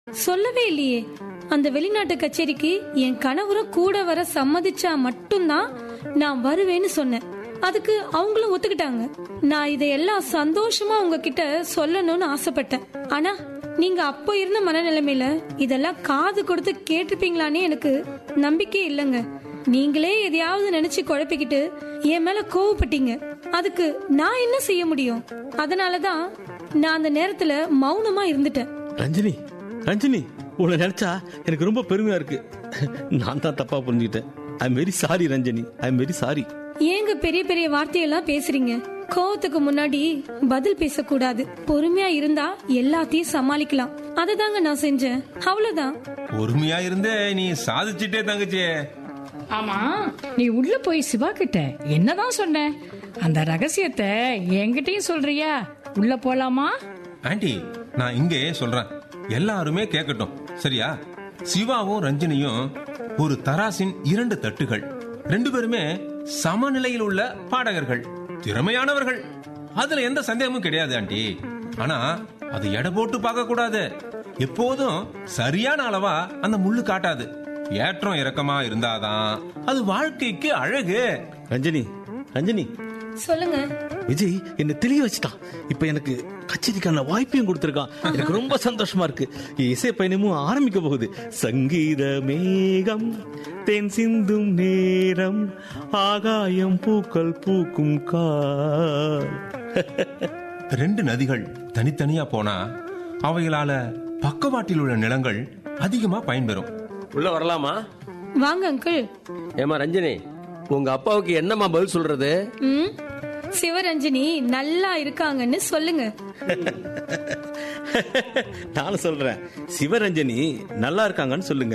சொல்லவே இல்லையே அந்த வெளிநாட்டு கச்சேரிக்கு என் கணவரும் கூட வர சம்மதிச்சா மட்டும்தான் நான் வருவேன்னு சொன்னேன் அதுக்கு அவங்களும் ஒத்துக்கிட்டாங்க நான் இதையெல்லாம் சந்தோஷமா உங்ககிட்ட சொல்லணும்னு ஆசைப்பட்டேன் ஆனா நீங்க அப்போ இருந்த மனநிலைமையில இதெல்லாம் காது கொடுத்து கேட்டிருப்பீங்களான்னு எனக்கு நம்பிக்கை இல்லைங்க நீங்களே எதையாவது நினைச்சு குழப்பிக்கிட்டு என் மேல கோவப்பட்டீங்க அதுக்கு நான் என்ன செய்ய முடியும் அதனாலதான் நான் அந்த நேரத்துல மௌனமா இருந்துட்டேன் ரஞ்சினி ரஞ்சினி உன்னை நினைச்சா எனக்கு ரொம்ப பெருமையா இருக்கு நான் தான் தப்பா புரிஞ்சுக்கிட்டேன் I am very sorry Ranjani I am very sorry ஏங்க பெரிய பெரிய வார்த்தையெல்லாம் பேசுறீங்க கோவத்துக்கு முன்னாடி பதில் பேசக்கூடாது பொறுமையா இருந்தா எல்லாத்தையும் சமாளிக்கலாம் அதுதாங்க நான் செஞ்சேன் அவ்வளவுதான் பொறுமையா இருந்தே நீ சாதிச்சிட்டே தங்கச்சி ஆமா நீ உள்ள போய் சிவா கிட்ட என்னதான் சொன்ன அந்த ரகசியத்தை என்கிட்டயும் சொல்றியா உள்ள போலாமா ஆண்டி நான் இங்கே சொல்றேன் எல்லாருமே கேட்கட்டும் சரியா சிவாவும் ரஞ்சினியும் ஒரு தராசின் இரண்டு தட்டுகள் ரெண்டு பேருமே சமநிலையில் உள்ள பாடகர்கள் திறமையானவர்கள் அதுல எந்த சந்தேகமும் கிடையாது ஆண்டி ஆனா அது எடை போட்டு பார்க்க கூடாது எப்போதும் சரியான அளவா அந்த முள்ளு காட்டாது ஏற்றம் இறக்கமா இருந்தாதான் அது வாழ்க்கைக்கு அழகு ரஞ்சனி ரஞ்சனி சொல்லுங்க விஜய் என்ன தெளிய வச்சுட்டான் இப்ப எனக்கு கச்சேரிக்கான வாய்ப்பையும் கொடுத்திருக்கான் எனக்கு ரொம்ப சந்தோஷமா இருக்கு என் இசை பயணமும் ஆரம்பிக்க போகுது சங்கீத மேகம் தென் சிந்தும் நேரம் ஆகாயம் பூக்கள் பூக்கும் கால் ரெண்டு நதிகள் தனித்தனியா போனா அவைகளால பக்கவாட்டில் உள்ள நிலங்கள் அதிகமா பயன்பெறும் உள்ள வரலாமா வாங்க அங்கிள் ஏமா ரஞ்சினி உங்க அப்பாவுக்கு என்னம்மா பதில் சொல்றது ம் சிவரஞ்சனி நல்லா இருக்காங்கன்னு சொல்லுங்க நானும் சொல்றேன் சிவரஞ்சனி நல்லா இருக்காங்கன்னு சொல்லுங்க